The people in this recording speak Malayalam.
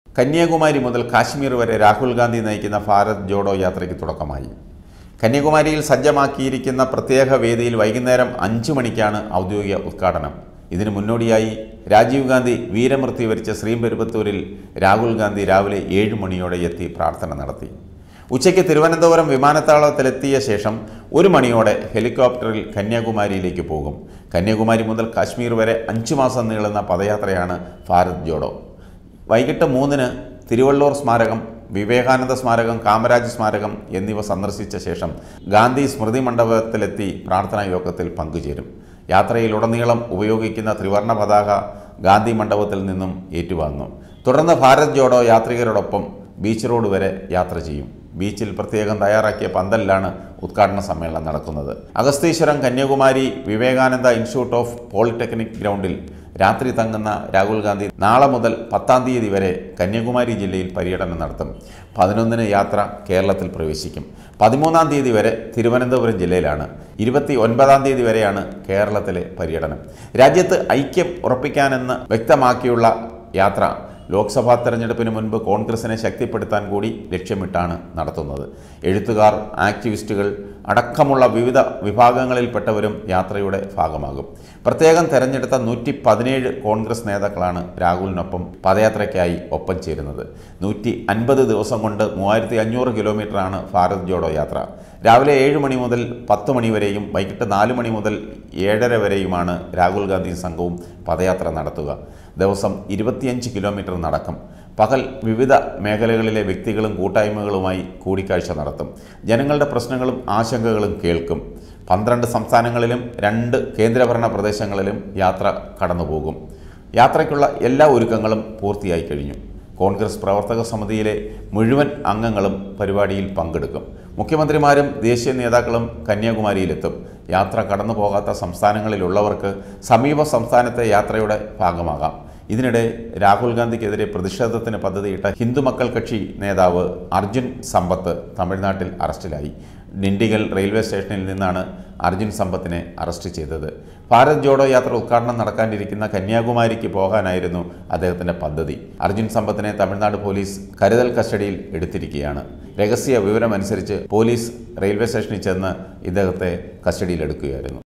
കന്യാകുമാരി മുതൽ കാശ്മീർ വരെ രാഹുൽ ഗാന്ധി നയിക്കുന്ന ഭാരത് ജോഡോ യാത്രയ്ക്ക് തുടക്കമായി കന്യാകുമാരിയിൽ സജ്ജമാക്കിയിരിക്കുന്ന പ്രത്യേക വേദിയിൽ വൈകുന്നേരം അഞ്ചു മണിക്കാണ് ഔദ്യോഗിക ഉദ്ഘാടനം ഇതിനു മുന്നോടിയായി രാജീവ് ഗാന്ധി വീരമൃത്യു വരിച്ച ശ്രീപെരുമ്പത്തൂരിൽ രാഹുൽ ഗാന്ധി രാവിലെ ഏഴ് മണിയോടെ എത്തി പ്രാർത്ഥന നടത്തി ഉച്ചയ്ക്ക് തിരുവനന്തപുരം വിമാനത്താവളത്തിലെത്തിയ ശേഷം ഒരു മണിയോടെ ഹെലികോപ്റ്ററിൽ കന്യാകുമാരിയിലേക്ക് പോകും കന്യാകുമാരി മുതൽ കാശ്മീർ വരെ അഞ്ചു മാസം നീളുന്ന പദയാത്രയാണ് ഭാരത് ജോഡോ വൈകിട്ട് മൂന്നിന് തിരുവള്ളൂർ സ്മാരകം വിവേകാനന്ദ സ്മാരകം കാമരാജ് സ്മാരകം എന്നിവ സന്ദർശിച്ച ശേഷം ഗാന്ധി സ്മൃതി മണ്ഡപത്തിലെത്തി പ്രാർത്ഥനാ യോഗത്തിൽ പങ്കുചേരും യാത്രയിലുടനീളം ഉപയോഗിക്കുന്ന ത്രിവർണ പതാക ഗാന്ധി മണ്ഡപത്തിൽ നിന്നും ഏറ്റുവാങ്ങും തുടർന്ന് ഭാരത് ജോഡോ യാത്രികരോടൊപ്പം ബീച്ച് റോഡ് വരെ യാത്ര ചെയ്യും ബീച്ചിൽ പ്രത്യേകം തയ്യാറാക്കിയ പന്തലിലാണ് ഉദ്ഘാടന സമ്മേളനം നടക്കുന്നത് Agastheeswaram Kanyakumari Vivekananda institute of polytechnic ഗ്രൗണ്ടിൽ രാത്രി തങ്ങുന്ന രാഹുൽ ഗാന്ധി നാളെ മുതൽ പത്താം തീയതി വരെ കന്യാകുമാരി ജില്ലയിൽ പര്യടനം നടത്തും പതിനൊന്നിന് യാത്ര കേരളത്തിൽ പ്രവേശിക്കും പതിമൂന്നാം തീയതി വരെ തിരുവനന്തപുരം ജില്ലയിലാണ് ഇരുപത്തി ഒൻപതാം തീയതി വരെയാണ് കേരളത്തിലെ പര്യടനം രാജ്യത്ത് ഐക്യം ഉറപ്പിക്കാനെന്ന് വ്യക്തമാക്കിയുള്ള യാത്ര ലോക്സഭാ തെരഞ്ഞെടുപ്പിന് മുൻപ് കോൺഗ്രസിനെ ശക്തിപ്പെടുത്താൻ കൂടി ലക്ഷ്യമിട്ടാണ് നടത്തുന്നത് എഴുത്തുകാർ ആക്ടിവിസ്റ്റുകൾ അടക്കമുള്ള വിവിധ വിഭാഗങ്ങളിൽപ്പെട്ടവരും യാത്രയുടെ ഭാഗമാകും പ്രത്യേകം തെരഞ്ഞെടുത്ത നൂറ്റി പതിനേഴ് കോൺഗ്രസ് നേതാക്കളാണ് രാഹുലിനൊപ്പം പദയാത്രയ്ക്കായി ഒപ്പം ചേരുന്നത് നൂറ്റി അൻപത് ദിവസം കൊണ്ട് മൂവായിരത്തി അഞ്ഞൂറ് കിലോമീറ്ററാണ് ഭാരത് ജോഡോ യാത്ര രാവിലെ ഏഴ് മണി മുതൽ പത്ത് മണി വരെയും വൈകിട്ട് നാല് മണി മുതൽ ഏഴര വരെയുമാണ് രാഹുൽ ഗാന്ധി സംഘവും പദയാത്ര നടത്തുക ദിവസം ഇരുപത്തിയഞ്ച് കിലോമീറ്റർ നടക്കും പകൽ വിവിധ മേഖലകളിലെ വ്യക്തികളും കൂട്ടായ്മകളുമായി കൂടിക്കാഴ്ച നടത്തും ജനങ്ങളുടെ പ്രശ്നങ്ങളും ആശങ്കകളും കേൾക്കും പന്ത്രണ്ട് സംസ്ഥാനങ്ങളിലും രണ്ട് കേന്ദ്രഭരണ പ്രദേശങ്ങളിലും യാത്ര കടന്നുപോകും യാത്രയ്ക്കുള്ള എല്ലാ ഒരുക്കങ്ങളും പൂർത്തിയായി കഴിഞ്ഞു കോൺഗ്രസ് പ്രവർത്തക സമിതിയിലെ മുഴുവൻ അംഗങ്ങളും പരിപാടിയിൽ പങ്കെടുക്കും മുഖ്യമന്ത്രിമാരും ദേശീയ നേതാക്കളും കന്യാകുമാരിയിലെത്തും യാത്ര കടന്നു പോകാത്ത സംസ്ഥാനങ്ങളിലുള്ളവർക്ക് സമീപ സംസ്ഥാനത്തെ യാത്രയുടെ ഭാഗമാകാം ഇതിനിടെ രാഹുൽ ഗാന്ധിക്കെതിരെ പ്രതിഷേധത്തിന് പദ്ധതിയിട്ട ഹിന്ദുമക്കൾ കക്ഷി നേതാവ് അർജുൻ സമ്പത്ത് തമിഴ്നാട്ടിൽ അറസ്റ്റിലായി ഡിണ്ടിഗൽ റെയിൽവേ സ്റ്റേഷനിൽ നിന്നാണ് അർജുൻ സമ്പത്തിനെ അറസ്റ്റ് ചെയ്തത് ഭാരത് ജോഡോ യാത്ര ഉദ്ഘാടനം നടക്കാനിരിക്കുന്ന കന്യാകുമാരിക്ക് പോകാനായിരുന്നു അദ്ദേഹത്തിൻ്റെ പദ്ധതി അർജുൻ സമ്പത്തിനെ തമിഴ്നാട് പോലീസ് കരുതൽ കസ്റ്റഡിയിൽ എടുത്തിരിക്കുകയാണ് രഹസ്യ വിവരമനുസരിച്ച് പോലീസ് റെയിൽവേ സ്റ്റേഷനിൽ ചെന്ന് ഇദ്ദേഹത്തെ കസ്റ്റഡിയിലെടുക്കുകയായിരുന്നു